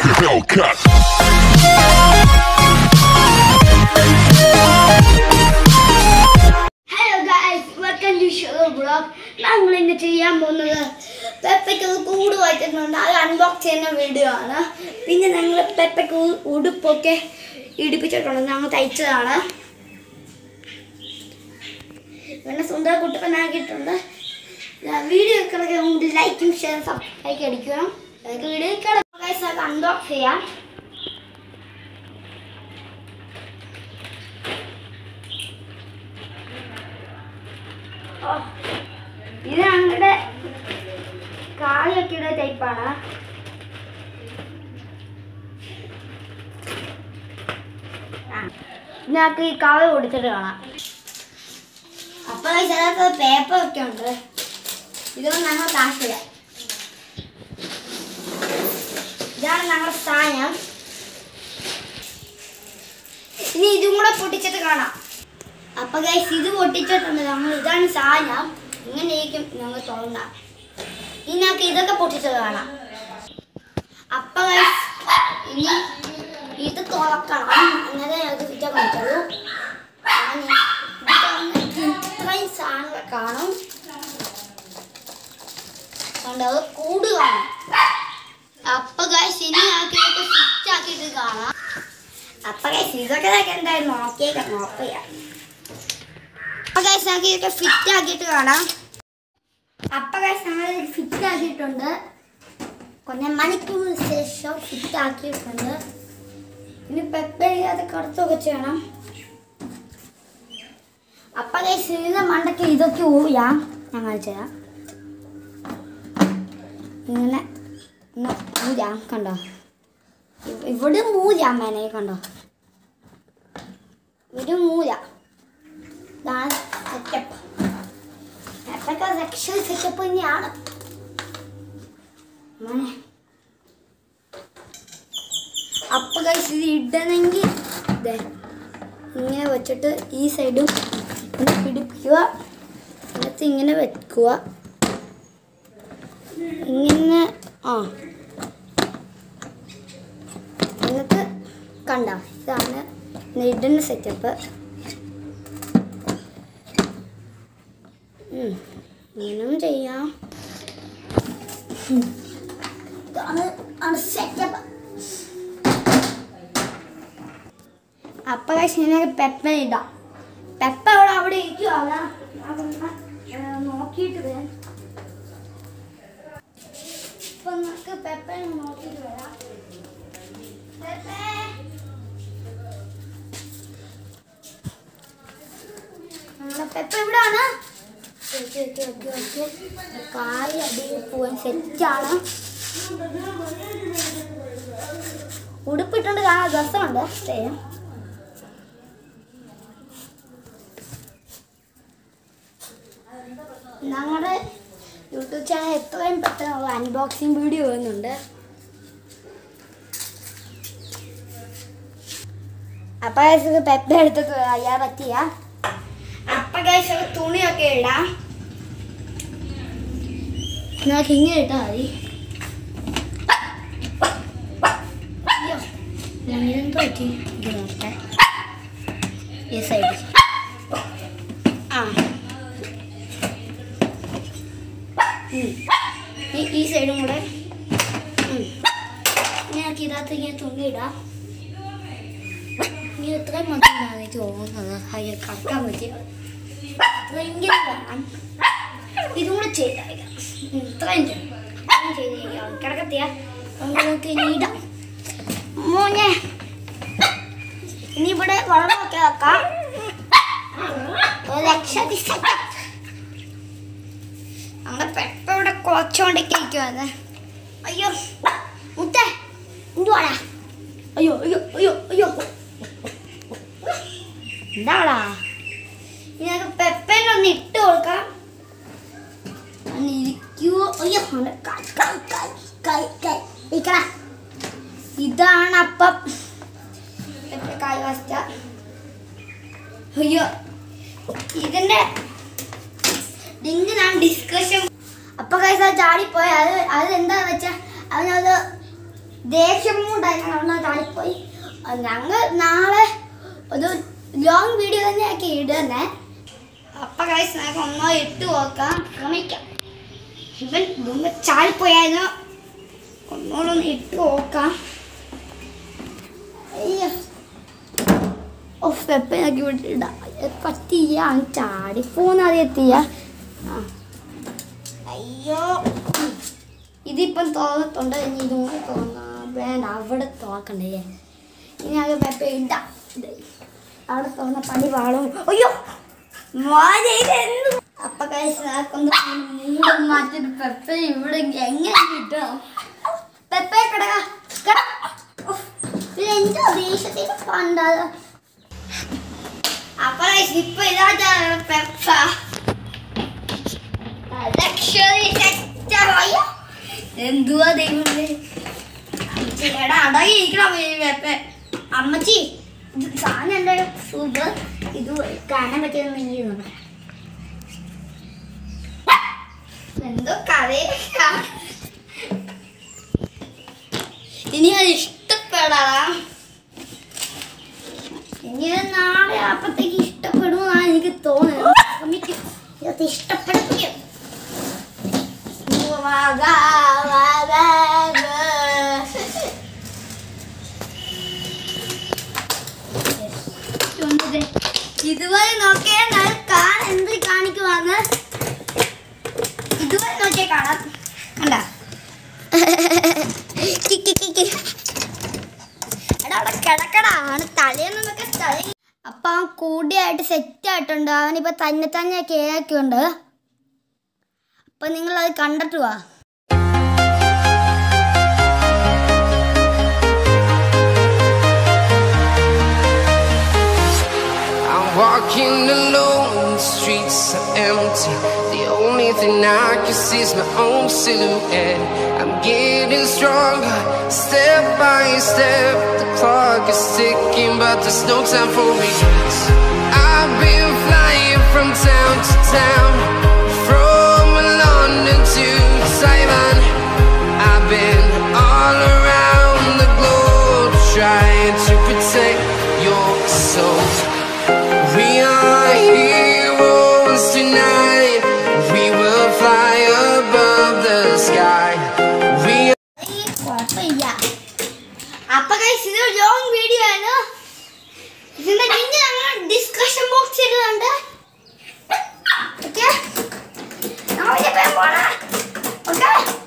Hellcat. Hello guys welcome to show blog ഞങ്ങൾ ഇന്ന് ചെയ്യാൻ പോകുന്നത് പെപ്പയ്ക്ക് ഒരു കൂട് വായിച്ചിട്ടുണ്ട് അത് അൺബോക്സ് ചെയ്യുന്ന വീഡിയോ ആണ് പിന്നെ ഞങ്ങൾ പെപ്പയ്ക്ക് ഉ- ഉടുപ്പൊക്കെ ഇടിപ്പിച്ചിട്ടുണ്ട് ഞങ്ങൾ തയ്ച്ചതാണ് പിന്നെ സുന്ദര കുട്ടപ്പനാക്കിയിട്ടുണ്ട് വീഡിയോ കിടക്കാൻ മുമ്പ് ലൈക്കും ഷെയർ സബ്സ്ക്രൈബ് അടിക്കണം നമുക്ക് വീഡിയോ കിടക്കാം ഗൈസ് അത് അൺബോക്സ് ചെയ്യാം ഓ, ഇത് ഞങ്ങളുടെ കായൊക്കെയുടെ ടൈപ്പാണ് ഞങ്ങൾക്ക് ഈ കായ കൊടുത്തിട്ട് കാണാം അപ്പൊ ചിലർക്ക് പേപ്പർ ഒക്കെ ഉണ്ട് ഇതൊന്നും ഞങ്ങൾ കാശില്ല ഇതാണ് ഞങ്ങളുടെ സ്ഥാനം ഇനി ഇതും കൂടെ പൊട്ടിച്ചിട്ട് കാണാം അപ്പൊ ഗൈസ് ഇത് പൊട്ടിച്ചിട്ടുണ്ട് നമ്മൾ ഇതാണ് സാധനം ഇങ്ങനെയായിരിക്കും ഞങ്ങൾ തുറന്നാം ഇനി ഞങ്ങൾക്ക് ഇതൊക്കെ പൊട്ടിച്ചത് കാണാം അപ്പൊ ഗൈസ് ഇനി ഇത് തുറക്കണം അങ്ങനെ ഞങ്ങൾക്ക് കിട്ടാൻ പറ്റുള്ളൂ അങ്ങനെ ഇത് തുറന്നിട്ട് ഇത്രയും സാധനങ്ങൾ കാണും കണ്ടോ അത് കൂട് കാണും അപ്പൊ ഗൈസ് ഇനി ഞങ്ങൾക്ക് ഇതൊക്കെ സ്വിച്ച് ആക്കിയിട്ട് കാണാം അപ്പൊ ഗൈസ് ഇതൊക്കെ ഞങ്ങൾക്ക് എന്തായാലും നോക്കിയേക്കാം നോക്കിയാ അപ്പൊ ഗൈസ് ഞങ്ങൾക്ക് ഇതൊക്കെ ഫിറ്റ് ആക്കിയിട്ട് കാണാം അപ്പൊ ഗൈസ് ഞങ്ങൾ ഫിറ്റ് ആക്കിയിട്ടുണ്ട് കുറേ മണിക്കൂറിന് ശേഷം ഫിറ്റ് ആക്കിയിട്ടുണ്ട് ഇനി പെപ്പർ അത് കറുത്തൊക്കെ ചെയ്യണം അപ്പൊ ഗൈസ് ഇതിന്റെ മണ്ടയ്ക്ക് ഇതൊക്കെ ഊയാം ഞങ്ങൾ ചെയ്യാം ഇങ്ങനെ ഇങ്ങനെ ഊരാം കണ്ടോ ഇവ- ഇവിടെ മൂരാം മേനെ കണ്ടോ ഇവിടെ മൂരാം ഇതാണ് സെറ്റപ്പ് അതൊക്കെ സെക്ഷൻ സെറ്റപ്പ് തന്നെയാണ് മോനെ അപ്പൊ കഴിച്ച് ഇത് ഇടണമെങ്കിൽ ദേ ഇങ്ങനെ വെച്ചിട്ട് ഈ സൈഡും ഇങ്ങനെ പിടിപ്പിക്കുക എന്നിട്ട് ഇങ്ങനെ വെക്കുക ഇങ്ങനെ ആ എന്നിട്ട് കണ്ട ഇതാണ് ഇടുന്ന സെറ്റപ്പ് ഉം. ഇങ്ങനെയും ചെയ്യാം ഉം. ഇതാണ് ആണ് സെറ്റപ്പ് അപ്പൊ കഴിച്ച് പെപ്പ ഇടാം പെപ്പ അവിടെ അവിടെ ഇരിക്കും അതാ അതൊന്ന് ഏ, നോക്കിയിട്ട് വരാം ഇപ്പൊ നമുക്ക് പെപ്പനെ നോക്കിയിട്ട് വരാം പെപ്പേ. നമ്മുടെ പെപ്പ എവിടാണ് ഓക്കെ ഓക്കെ ഓക്കെ ഓക്കെ കായ് അടിയിൽ പോവാൻ സെറ്റാണ് ഉടുപ്പിട്ടുണ്ട് കാണാൻ രസമുണ്ട് ചെയ്യാം ഞങ്ങളുടെ യൂട്യൂബ് ചാനൽ എത്രയും പെട്ടെന്ന് അൺബോക്സിങ് വീഡിയോ വരുന്നുണ്ട് അപ്പൊ guys ഇത് പെപ്പ എടുത്തിട്ട് അയ്യാ പറ്റിയ അപ്പൊ guys ഒരു തുണിയൊക്കെ ഇടാം നമുക്ക് ഇങ്ങനെ ഇട്ടാ മതി അയ്യോ ഞാൻ ഇതെന്ത് പറ്റി ഇത് നോക്കട്ടെ ഈ സൈഡ് ആ ഉം. ഈ- ഈ സൈഡും കൂടെ ഉം. ഞങ്ങൾക്ക് ഇതിനകത്ത് ഇങ്ങനെ തുണി ഇടാം ഇനി ഇത്രയും മതി എന്നാണ് എനിക്ക് തോന്നുന്നത് അയ്യോ കറക്കാൻ പറ്റിയ ഇത്രയെങ്കിലും വേണം ഇതും കൂടെ ചെയ്തേക്കാം ഉം, ഇത്രയും ചെയ്യും ഇത്രയും ചെയ്തേക്കാം കിടക്കത്തിയ നമുക്ക് ഇനി ഇടാം മോനെ ഇനി ഇവിടെ വെള്ളമൊക്കെ വെക്കാം ഒരു ലക്ഷത്തി സെറ്റപ്പ് നമ്മുടെ പെപ്പ ഇവിടെ കുളച്ചോണ്ടൊക്കെ ഇരിക്കുവാണ് അയ്യോ മുത്തേ എന്തുവാടാ അയ്യോ അയ്യോ അയ്യോ അയ്യോ എന്താടാ ഇനി നമുക്ക് പെപ്പേനെ ഒന്ന് ഇട്ട് കൊടുക്കാം ഒന്ന് ഇരിക്കുവോ അയ്യോ അവൻ്റെ കൈ കൈ കൈ കൈ കൈ ഇരിക്കടാ ഇതാണ് അപ്പം പെപ്പ കൈ വച്ച അയ്യോ ഇതിന്റെ ലിങ്ക് ഞാൻ ഡിസ്കഷൻ അപ്പൊ കൈസ ചാടിപ്പോയി അത് അത് എന്താ വെച്ചാ അവനത് ദേഷ്യം കൊണ്ടായിരുന്നു അവിടെ ചാടിപ്പോയി ഞങ്ങൾ നാളെ ഒരു ലോങ് വീഡിയോ തന്നെ ആക്കി ഇടുന്നേ അപ്പൊ കഴിച്ച് നമുക്ക് ഒന്നോ ഇട്ട് നോക്കാം ശ്രമിക്കാം ഇവൻ മുമ്പ് ചാടിപ്പോയായിരുന്നു ഒന്നുകൂടെ ഒന്ന് ഇട്ട് നോക്കാം അയ്യോ ഓ പെപ്പനൊക്കെ വിട്ടിട പറ്റിയ ചാടി പോന്നത് എത്തിയ ആ അയ്യോ ഇതിപ്പം തോന്നത്തുണ്ട് ഇനി ഇതും കൂടെ തോന്നാം വേണ്ട അവിടെ തോക്കണ്ടേ ഇനി അത് പെപ്പ ഇടാം ഇത്. അവിടെ തോന്ന പണി പാളും അയ്യോ മോനെ ഇതെന്ത്? അപ്പൊ കഴിച്ചൊന്ന് മൂടും മാറ്റിട്ട് പെപ്പ ഇവിടെ എങ്ങനെ കിട്ടും പെപ്പ കിടക കിട ഉഫ്. ഇത് എന്തോ ദേഷ്യത്തിന് പണ്ടത് അപ്പൊ guys, ഇപ്പൊ ഇതാ പെപ്പ ലക്ഷറി സെറ്റായ എന്തുവാ ദൈവമേ ചേടാ അടങ്ങിയിരിക്കണം ഈ വെപ്പ അമ്മച്ചി ഇത് സാധനം എൻ്റെ സൂപ്പർ ഇത് കാണാൻ പറ്റിയെന്ന് നീങ്ങി എന്തോ കഥയൊക്കെയാ ഇനി അത് ഇഷ്ടപ്പെടാം ഇനി ഇത് നാളെ അപ്പത്തേക്ക് ഇഷ്ടപ്പെടുമെന്നാണ് എനിക്ക് തോന്നുന്നത് ശ്രമിക്കും ഇത് ഇഷ്ടപ്പെടുകയും ഇതുവരെ നോക്കിയാൽ ഞാൻ കാണാൻ എന്ത് കാണിക്കുവാന്ന് ഇതുവരെ നോക്കിയാൽ കാണാം കണ്ട എടാ അവിടെ കിടക്കടാ അവന് തലേന്നൊക്കെ തല അപ്പൊ അവൻ കൂടിയായിട്ട് സെറ്റ് ആയിട്ടുണ്ട് അവനിപ്പോ തന്നെ തന്നെ കേക്കുണ്ട് അപ്പൊ നിങ്ങൾ അത് കണ്ടിട്ട് വാ I'm walking alone, the streets are empty. The only thing I can see is my own silhouette. I'm getting stronger, step by step. The clock is ticking, but there's no time for regrets. I've been flying from town to town, from London to Taiwan. I've been all around the globe trying to protect your soul. We are heroes tonight. We will fly above the sky. We ഈ കുഴപ്പമില്ല അപ്പൊ guys, ഇത് long video ആണ് ഇതിന്റെ link ഞങ്ങൾ discussion ബോക്സിൽ ഇടുന്നുണ്ട് okay നമ്മൾ പോണേ ഓക്കെ